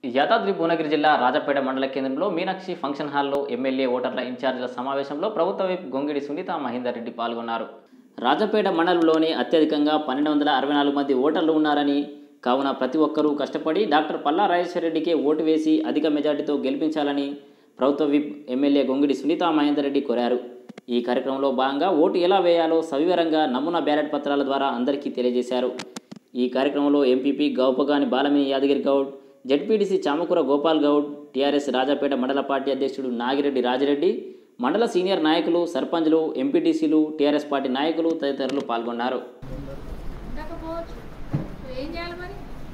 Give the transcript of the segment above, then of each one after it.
యాదాద్రి భువనగిరి జిల్లా రాజపేట మండల కేంద్రంలో మీనాక్షి ఫంక్షన్ హాల్లో ఎమ్మెల్యే ఓటర్ల ఇన్ఛార్జీల సమావేశంలో ప్రభుత్వ విప్ గొంగిడి సునీత మహేందర్ రెడ్డి పాల్గొన్నారు రాజపేట మండలంలోని అత్యధికంగా పన్నెండు వందల అరవై నాలుగు మంది ఓటర్లు ఉన్నారని కావున ప్రతి ఒక్కరూ కష్టపడి డాక్టర్ పల్లా రాజేశ్వర రెడ్డికే ఓటు వేసి అధిక మెజార్టీతో గెలిపించాలని ప్రభుత్వ విప్ ఎమ్మెల్యే గొంగిడి సునీత మహేందర్ రెడ్డి కోరారు ఈ కార్యక్రమంలో భాగంగా ఓటు ఎలా వేయాలో సవివరంగా నమూనా బ్యాలెట్ పత్రాల ద్వారా అందరికీ తెలియజేశారు ఈ కార్యక్రమంలో MPP Gaupagani Balamani Yadagiri Goud ZPTC Chamakura Gopal Goud TRS Rajapet మండల పార్టీ అధ్యక్షుడు నాగిరెడ్డి రాజిరెడ్డి మండల సీనియర్ నాయకులు సర్పంచ్లు ఎంపీటీసీలు టీఆర్ఎస్ పార్టీ నాయకులు తదితరులు పాల్గొన్నారు ఉండకపోవచ్చు సో ఏం చేయాలి మరి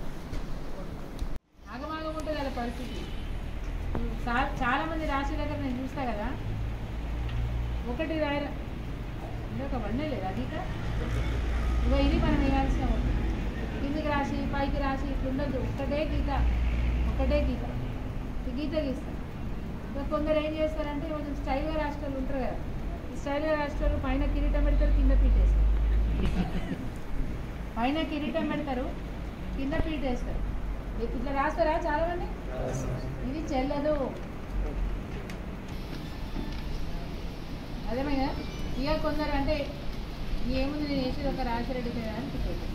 ఆగమాగం ఉంటుంది కదా పరిస్థితి ఇప్పుడు చా- చాలా మంది రాశి దగ్గర నేను చూస్తా కదా ఒకటి రాయర అంటే ఒక బండే లేదు అది ఇక ఇగో ఇది మనం వేయాల్సిన ఒకటి కిందికి రాసి పైకి రాసి ఇట్లా ఉండదు ఒకటే గీత ఒకటే గీత ఈ గీత గీస్తారు ఇంకా కొందరు ఏం చేస్తారంటే కొంచెం స్టైల్గా రాష్ట్రాలు ఉంటారు కదా ఈ స్టైల్గా రాష్ట్రాలు పైన కిరీటం పెడతారు కింద పీటేస్తారు పైన కిరీటం పెడతారు కింద పీట వేస్తారు ఇట్లా రాస్తారా చాలా మంది ఇది చెల్లదు అదేమే కదా ఇక కొందరు అంటే ఏముంది నేను వేసేది ఒక రాసిరెడ్డి కదా అని చెప్పేది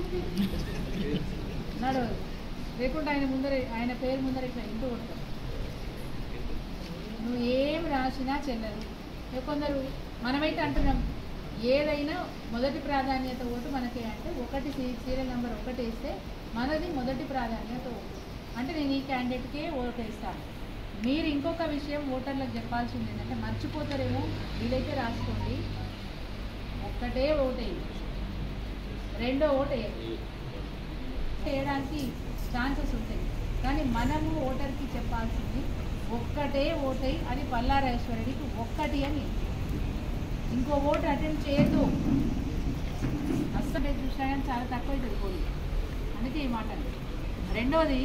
నడవదు లేకుంటే ఆయన ముందర ఆయన పేరు ముందర ఇట్లా ఇంటూ కొడతారు నువ్వు ఏం రాసినా చెల్లదు ఇక కొందరు మనమైతే అంటున్నాం ఏదైనా మొదటి ప్రాధాన్యత ఓటు మనకి అంటే ఒకటి సీ- సీరియల్ నెంబర్ ఒకటి వేస్తే మనది మొదటి ప్రాధాన్యత ఓటు అంటే నేను ఈ క్యాండిడేట్కే ఓటు వేస్తాను మీరు ఇంకొక విషయం ఓటర్లకు చెప్పాల్సింది ఏంటంటే మర్చిపోతారేమో వీలైతే రాసుకోండి ఒక్కటే ఓటు వేయండి రెండో ఓటు వేయండి చేయడానికి ఛాన్సెస్ ఉంటాయి కానీ మనము ఓటర్కి చెప్పాల్సింది ఒక్కటే ఓటై అని పల్లారేశ్వరుడికి ఒక్కటి అని ఇంకో ఓటు అటెంప్ట్ చేయొద్దు అస్సలు చూసినా కానీ చాలా తక్కువ అవుతుంది పోలి అందుకే ఈ మాట అన్నది. రెండోది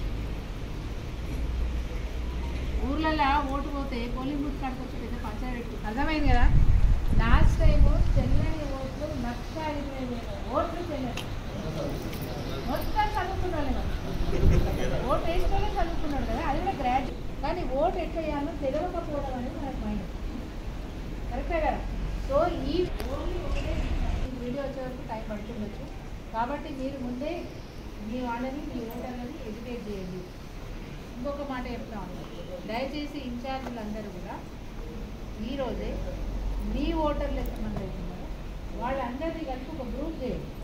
ఊర్లలో ఓటు పోతే పోలింగ్ బూత్ కాడికి వచ్చి పెద్ద పంచాయతీ అర్థమైంది కదా లాస్ట్ టైము చెల్లని ఓట్లు లక్ష ఇరవై వేల ఓట్లు చెల్లని మొత్తం చదువుకున్నాడు ఓటు వేసుకోలే చదువుకున్నాడు కదా అది కూడా గ్రాడ్యుయేట్ కానీ ఓటు ఎట్లా వేయాలో తెలియకపోవడం అనేది మనకు మైండ్ కరెక్టే కదా సో ఈ ఓన్లీ ఒకటే ఈ వీడియో వచ్చే వరకు టైం పడుతుండొచ్చు కాబట్టి మీరు ముందే మీ వాళ్ళని మీ ఓటర్లని ఎడ్యుకేట్ చేయండి ఇంకొక మాట చెప్తాను దయచేసి ఇన్ఛార్జీలు అందరూ కూడా ఈరోజే మీ ఓటర్లు ఎంతమంది అవుతున్నారో వాళ్ళందరినీ కలిపి ఒక గ్రూప్ చేయండి